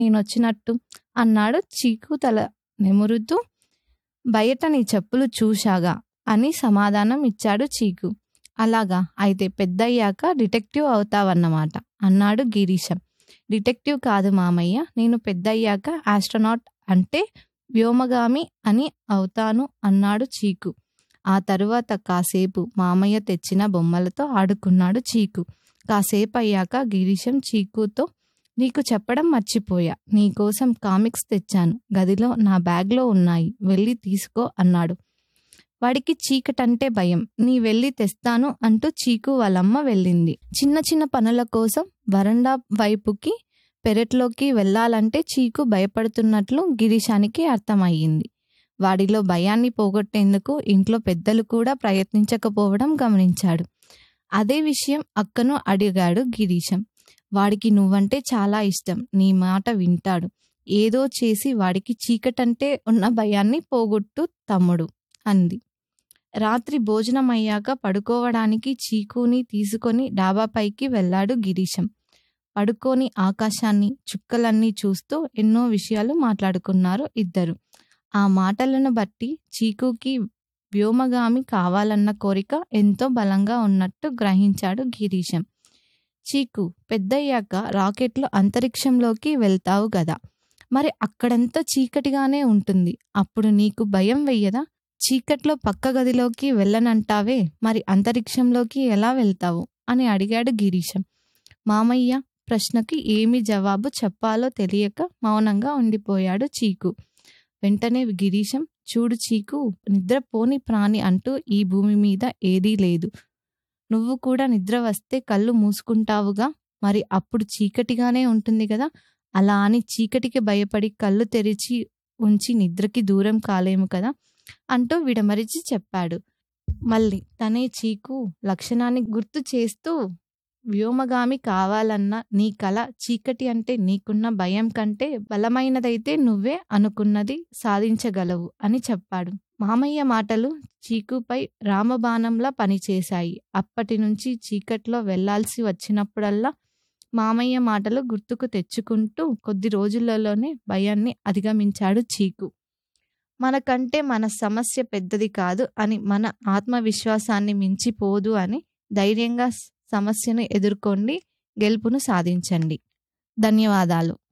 నేనొచ్చినట్టు అన్నాడు చీకు తల నెమురుతూ బయట నీ చెప్పులు చూశాగా అని సమాధానం ఇచ్చాడు చీకు అలాగా అయితే పెద్దయ్యాక డిటెక్టివ్ అవుతావన్నమాట అన్నాడు గిరీశం డిటెక్టివ్ కాదు మామయ్య నేను పెద్దయ్యాక ఆస్ట్రోనాట్ అంటే వ్యోమగామి అని అవుతాను అన్నాడు చీకు ఆ తరువాత కాసేపు మామయ్య తెచ్చిన బొమ్మలతో ఆడుకున్నాడు చీకు కాసేపు అయ్యాక గిరీశం చీకుతో నీకు చెప్పడం మర్చిపోయా నీకోసం కామిక్స్ తెచ్చాను గదిలో నా బ్యాగ్లో ఉన్నాయి వెళ్ళి తీసుకో అన్నాడు వాడికి చీకటంటే భయం నీ వెళ్ళి తెస్తాను అంటూ చీకు వాళ్ళమ్మ వెళ్ళింది చిన్న చిన్న పనుల కోసం వరండా వైపుకి పెరట్లోకి వెళ్ళాలంటే చీకు భయపడుతున్నట్లు గిరీశానికి అర్థమయ్యింది వాడిలో భయాన్ని పోగొట్టేందుకు ఇంట్లో పెద్దలు కూడా ప్రయత్నించకపోవడం గమనించాడు అదే విషయం అక్కను అడిగాడు గిరీశం వాడికి నువ్వంటే చాలా ఇష్టం నీ మాట వింటాడు ఏదో చేసి వాడికి చీకటంటే ఉన్న భయాన్ని పోగొట్టు తమ్ముడు అంది రాత్రి భోజనం అయ్యాక పడుకోవడానికి చీకుని తీసుకొని డాబాపైకి వెళ్ళాడు గిరీశం పడుకొని ఆకాశాన్ని చుక్కలన్నీ చూస్తూ ఎన్నో విషయాలు మాట్లాడుకున్నారు ఇద్దరు ఆ మాటలను బట్టి చీకుకి వ్యోమగామి కావాలన్న కోరిక ఎంతో బలంగా ఉన్నట్టు గ్రహించాడు గిరీశం చీకు పెద్దయ్యాక రాకెట్లు అంతరిక్షంలోకి వెళ్తావు గదా మరి అక్కడంతా చీకటిగానే ఉంటుంది అప్పుడు నీకు భయం వెయ్యదా చీకట్లో పక్క గదిలోకి వెళ్ళనంటావే మరి అంతరిక్షంలోకి ఎలా వెళ్తావు అని అడిగాడు గిరీశం మామయ్య ప్రశ్నకి ఏమి జవాబు చెప్పాలో తెలియక మౌనంగా ఉండిపోయాడు చీకు వెంటనే గిరీశం చూడు చీకు నిద్రపోని ప్రాణి అంటూ ఈ భూమి మీద ఏదీ లేదు నువ్వు కూడా నిద్ర వస్తే కళ్ళు మూసుకుంటావుగా మరి అప్పుడు చీకటిగానే ఉంటుంది కదా అలా అని చీకటికి భయపడి కళ్ళు తెరిచి ఉంచి నిద్రకి దూరం కాలేము కదా అంటూ విడమరిచి చెప్పాడు మళ్ళీ తనే చీకు లక్షణాన్ని గుర్తు చేస్తూ వ్యోమగామి కావాలన్న నీ కల చీకటి అంటే నీకున్న భయం కంటే బలమైనదైతే నువ్వే అనుకున్నది సాధించగలవు అని చెప్పాడు మామయ్య మాటలు చీకుపై రామబాణంలా పనిచేశాయి అప్పటి నుంచి చీకట్లో వెళ్లాల్సి వచ్చినప్పుడల్లా మామయ్య మాటలు గుర్తుకు తెచ్చుకుంటూ కొద్ది రోజులలోనే భయాన్ని అధిగమించాడు చీకు మనకంటే మన సమస్య పెద్దది కాదు అని మన ఆత్మవిశ్వాసాన్ని మించిపోదు అని ధైర్యంగా సమస్యను ఎదుర్కొండి గెలుపును సాధించండి ధన్యవాదాలు